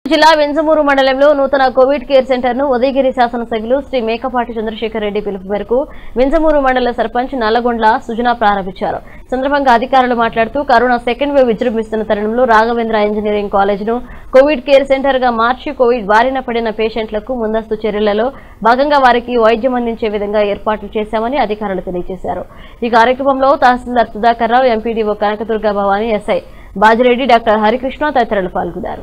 జిల్లా వెంజమూరు మండలంలో నూతన కోవిడ్ కేర్ సెంటర్ ను ఉదయగిరి శాసనసభ్యులు శ్రీ మేకపాటి చంద్రశేఖర్ రెడ్డి పిలుపు మేరకు వెంజమూరు మండల సర్పంచ్ నల్లగొండ్ల సుజన ప్రారంభించారు సందర్భంగా అధికారులు మాట్లాడుతూ కరోనా సెకండ్ వేవ్ విజృంభిస్తున్న తరుణంలో రాఘవేంద్ర ఇంజనీరింగ్ కాలేజ్ ను కోవిడ్ కేర్ సెంటర్ గా మార్చి కోవిడ్ బారిన పడిన పేషెంట్లకు ముందస్తు చర్యలలో భాగంగా వారికి వైద్యం అందించే విధంగా ఏర్పాట్లు చేశామని అధికారులు తెలియజేశారు ఈ కార్యక్రమంలో tahsildar Sudhakar Rao MPDO Kanakadurga Bhavani SI Bajireddy doctor Harikrishna తదితరులు పాల్గొన్నారు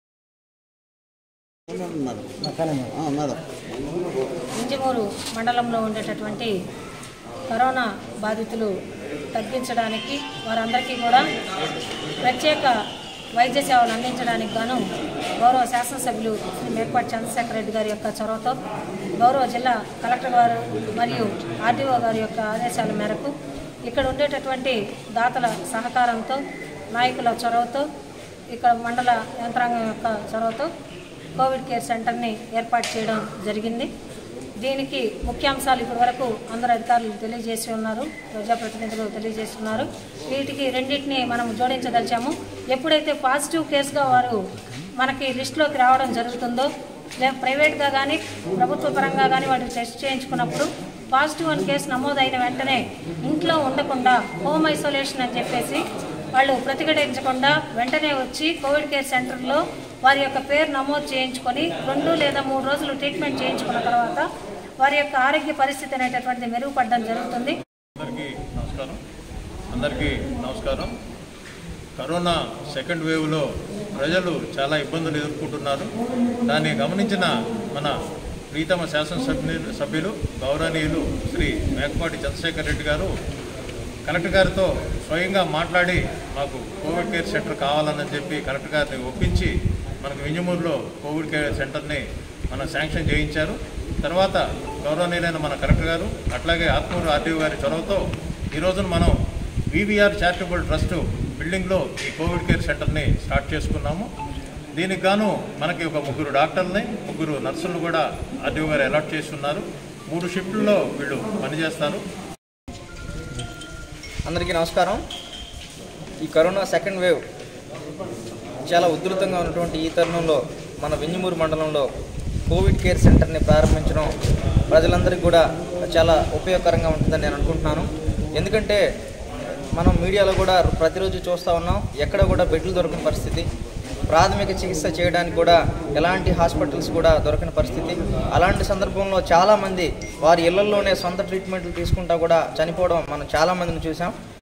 మేడం ఇంజమూరు మండలంలో ఉండేటటువంటి కరోనా బాధితులు తగ్గించడానికి వారందరికీ కూడా ప్రత్యేక వైద్య సేవలు అందించడానికి గాను గౌరవ శాసనసభ్యులు శ్రీ మేకపాటి చంద్రశేఖర రెడ్డి గారి యొక్క చొరవతో గౌరవ జిల్లా కలెక్టర్ గారు మరియు ఆర్డీఓ గారి యొక్క ఆదేశాల మేరకు ఇక్కడ ఉండేటటువంటి దాతల సహకారంతో నాయకుల చొరవతో ఇక్కడ మండల యంత్రాంగం యొక్క చొరవతో కోవిడ్ కేర్ సెంటర్ని ఏర్పాటు చేయడం జరిగింది దీనికి ముఖ్యాంశాలు ఇప్పటి వరకు అందరు అధికారులు తెలియజేసి ఉన్నారు ప్రజాప్రతినిధులు తెలియజేసి ఉన్నారు వీటికి రెండింటిని మనం జోడించదలిచాము ఎప్పుడైతే పాజిటివ్ కేసుగా వారు మనకి లిస్టులోకి రావడం జరుగుతుందో లేదా ప్రైవేట్గా కానీ ప్రభుత్వ పరంగా కానీ వాటిని టెస్ట్ చేయించుకున్నప్పుడు పాజిటివ్ అని కేసు నమోదైన వెంటనే ఇంట్లో ఉండకుండా హోమ్ ఐసోలేషన్ అని చెప్పేసి వాళ్ళు ప్రతిఘటించకుండా వెంటనే వచ్చి కోవిడ్ కేర్ సెంటర్లో వారి యొక్క పేరు నమోదు చేయించుకొని రెండు లేదా మూడు రోజులు ట్రీట్మెంట్ చేయించుకున్న తర్వాత వారి యొక్క ఆరోగ్య పరిస్థితి అనేటటువంటిది మెరుగుపడడం జరుగుతుంది అందరికీ నమస్కారం అందరికీ నమస్కారం కరోనా సెకండ్ వేవ్లో ప్రజలు చాలా ఇబ్బందులు ఎదుర్కొంటున్నారు దాన్ని గమనించిన మన ప్రీతమ శాసనసభ్యులు సభ్యులు గౌరవనీయులు శ్రీ మేకపాటి చంద్రశేఖర్ రెడ్డి గారు కలెక్టర్ గారితో స్వయంగా మాట్లాడి మాకు కోవిడ్ కేర్ సెంటర్ కావాలని చెప్పి కలెక్టర్ గారిని ఒప్పించి మనకు వింజమూరులో కోవిడ్ కేర్ సెంటర్ని మన శాంక్షన్ చేయించారు తర్వాత గౌరవనీయులైన మన కలెక్టర్ గారు అట్లాగే ఆత్మూరు ఆర్డీఓ గారి చొరవతో ఈ రోజున మనం వివిఆర్ చారిటబుల్ ట్రస్ట్ బిల్డింగ్లో ఈ కోవిడ్ కేర్ సెంటర్ని స్టార్ట్ చేసుకున్నాము దీనికి గాను మనకి ఒక ముగ్గురు డాక్టర్ని ముగ్గురు నర్సులను కూడా ఆర్డీఓ గారు అలాట్ చేస్తున్నారు మూడు షిఫ్ట్లలో వీళ్ళు పనిచేస్తారు అందరికీ నమస్కారం ఈ కరోనా సెకండ్ వేవ్ చాలా ఉధృతంగా ఉన్నటువంటి ఈ తరుణంలో మన వింజమూరు మండలంలో కోవిడ్ కేర్ సెంటర్ని ప్రారంభించడం ప్రజలందరికీ కూడా చాలా ఉపయోగకరంగా ఉంటుందని నేను అనుకుంటున్నాను ఎందుకంటే మనం మీడియాలో కూడా ప్రతిరోజు చూస్తూ ఉన్నాం ఎక్కడ కూడా బెడ్లు దొరకని పరిస్థితి ప్రాథమిక చికిత్స చేయడానికి కూడా ఎలాంటి హాస్పిటల్స్ కూడా దొరకని పరిస్థితి అలాంటి సందర్భంలో చాలామంది వారి ఇళ్లలోనే సొంత ట్రీట్మెంట్లు తీసుకుంటా కూడా చనిపోవడం మనం చాలామందిని చూసాం